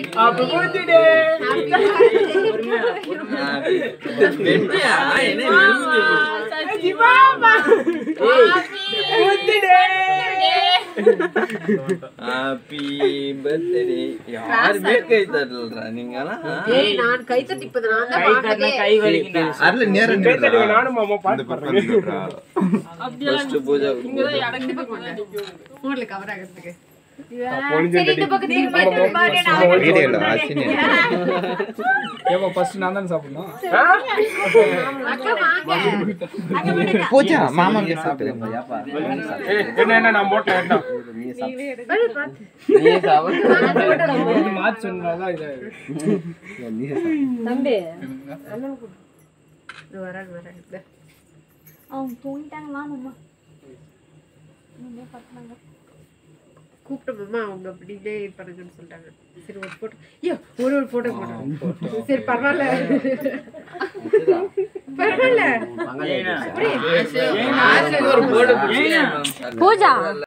Happy birthday. வெட்டியா? என்ன மெழுகுவர்த்தி போடு. Happy birthday. யாருமே கை தட்டலடா நீங்கலாம் ஏய் நான் கை தட்டி இப்ப நான் தான் கை தட்டினா பார்த்ததே. கை வலிக்கும்டா. அதுல நேரம் கை தட்டுங்க, நின்னுடா. நானும் மாமா பாட்டு இந்த பக்கம் பாடுறேன். நின்னுடா. ஃபர்ஸ்ட் பூஜை கண்டிப்பா கொண்டேன். போன்ல cover ஆகுறதுக்கு. பொழிஞ்சு சரி, இந்த பக்கத்து திரும்பி திரும்பி பாரு, நான் ஆமா, வந்து- வீடியோல அசினி ஏப்பா ஃபர்ஸ்ட் நான் தானே சாப்பிடணும் ஆ? அக்கா வாங்க. பூஜா மாமா இங்க சாப்பிடு ஏய், என்ன என்ன நான் போட்டேன் வேண்டாம். பாரு, பாத்து. நீ சாப்பிடு இது மாத்தி சொன்னதால இது தம்பி இது வராது, வராது. இந்த. அவங்க தூங்கிட்டாங்க வாங்கம்மா நீங்களே பார்த்துனாங்க கூப்பிட்ட மாமா அவங்க அப்படியே பண்ணுங்கன்னு சொல்லிட்டாங்க சரி ஒரு போட்டோ ஐயோ ஒரு ஒரு போட்டோ போட்டோம் சரி பரவாயில்ல பரவாயில்ல ஒரு போடு பூஜா